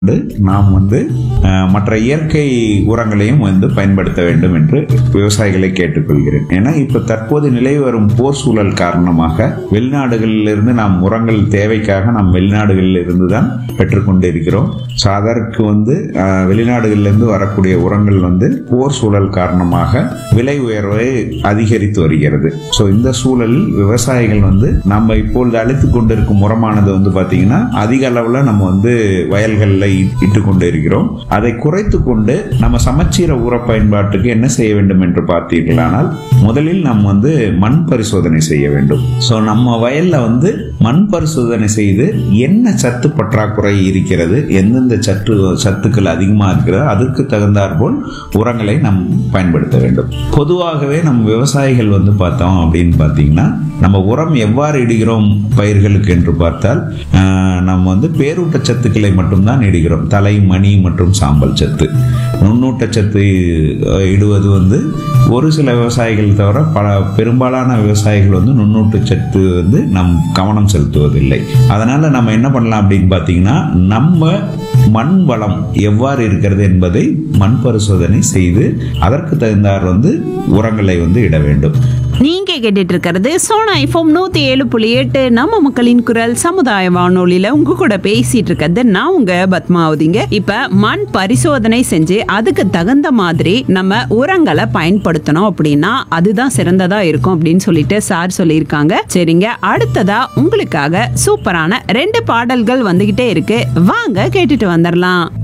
நாம் வந்து அஹ், மற்ற இயற்கை உரங்களையும் வந்து பயன்படுத்த வேண்டும் என்று விவசாயிகளை கேட்டுக்கொள்கிறேன் ஏன்னா இப்ப தற்போது நிலை வரும் போர் சூழல் காரணமாக வெளிநாடுகளிலிருந்து நாம் உரங்கள் தேவைக்காக நாம் வெளிநாடுகளில் இருந்து தான் பெற்றுக்கொண்டு இருக்கிறோம் ஸோ அதற்கு வந்து அஹ், வெளிநாடுகளிலிருந்து வரக்கூடிய உரங்கள் வந்து போர் சூழல் காரணமாக விலை உயர்வை அதிகரித்து வருகிறது ஸோ இந்த சூழலில் விவசாயிகள் வந்து நம்ம இப்பொழுது அழித்துக் கொண்டிருக்கும் உரமானது வந்து பாத்தீங்கன்னா அதிக அளவுல நம்ம வந்து வயல்களில் இட்டு கொண்டு இருக்கிறோம் அதை குறைத்து கொண்டு நம்ம சமச்சீர உர பயன்பாட்டுக்கு என்ன செய்ய வேண்டும் என்று பார்த்தீர்களானால் முதலில் நாம் வந்து மண் பரிசோதனை செய்ய வேண்டும் ஸோ நம்ம வயல்ல வந்து மண் பரிசோதனை செய்து என்ன சத்து பற்றாக்குறை இருக்கிறது எந்தெந்த சத்து சத்துக்கள் அதிகமாக இருக்கிறதோ அதற்கு தகுந்தாற்போல் உரங்களை நாம் பயன்படுத்த வேண்டும் பொதுவாகவே நம் விவசாயிகள் வந்து பார்த்தோம் அப்படின்னு பார்த்தீங்கன்னா நம்ம உரம் எவ்வாறு இடுகிறோம் பயிர்களுக்கு என்று பார்த்தால் ஆஹ், நம்ம வந்து பேரூட்டச்சத்துக்களை மட்டும்தான் இடுகிறோம் தலை மணி மற்றும் சாம்பல் சத்து நுண்ணூட்டச்சத்து அஹ், இடுவது வந்து ஒரு சில விவசாயிகள் தவிர பல பெரும்பாலான விவசாயிகள் வந்து நுண்ணூட்டச்சத்து வந்து நம் கவனம் செலுத்துவதில்லை அதனால நம்ம என்ன பண்ணலாம் அப்படின்னு பார்த்தீங்கன்னா நம்ம மண் வளம் எவ்வாறு இருக்கிறது என்பதை மண் பரிசோதனை செய்து அதற்கு தகுந்தார் வந்து உரங்களை வந்து இட வேண்டும் நீங்க கேட்டுட்டு இருக்கிறது சோனா ஐஃபோம் நூத்தி ஏழு புள்ளி எட்டு நம்ம மக்களின் குரல் சமுதாய வானொலியில உங்க கூட பேசிட்டு இருக்கிறது நான் உங்க பத்மாவதிங்க இப்ப மண் பரிசோதனை செஞ்சு அதுக்கு தகுந்த மாதிரி நம்ம உரங்களை பயன்படுத்தணும் அப்படின்னா அதுதான் சிறந்ததா இருக்கும் அப்படின்னு சொல்லிட்டு சார் சொல்லியிருக்காங்க சரிங்க அடுத்ததா உங்களுக்காக சூப்பரான ரெண்டு பாடல்கள் வந்துகிட்டே இருக்கு வாங்க கேட்டுட்டு வந்துடலாம்